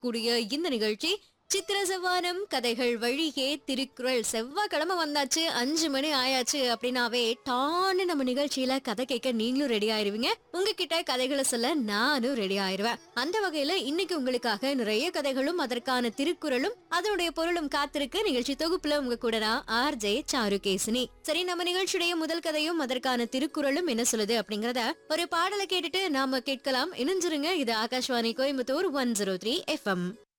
கூடிய இந்த நிகழ்ச்சி சித்திர செவ்வானம் கதைகள் வழியே திருக்குறள் செவ்வாய்க்கிழமை வந்தாச்சு அஞ்சு மணி ஆயாச்சு அப்படின்னாவே டான்னு நம்ம நிகழ்ச்சியில கதை கேட்க நீங்களும் ரெடி ஆயிருவீங்க உங்ககிட்ட கதைகளை சொல்ல நானும் ரெடி ஆயிருவேன் அந்த வகையில இன்னைக்கு உங்களுக்காக நிறைய கதைகளும் அதற்கான திருக்குறளும் அதனுடைய பொருளும் காத்திருக்கு நிகழ்ச்சி தொகுப்புல உங்க கூட நான் ஆர் ஜே சாருகேசினி சரி நம்ம நிகழ்ச்சியுடைய முதல் கதையும் அதற்கான திருக்குறளும் என்ன சொல்லுது அப்படிங்கறத ஒரு பாடலை கேட்டுட்டு நாம கேட்கலாம் இணைஞ்சிருங்க இது Akashvani Coimbatore one zero three FM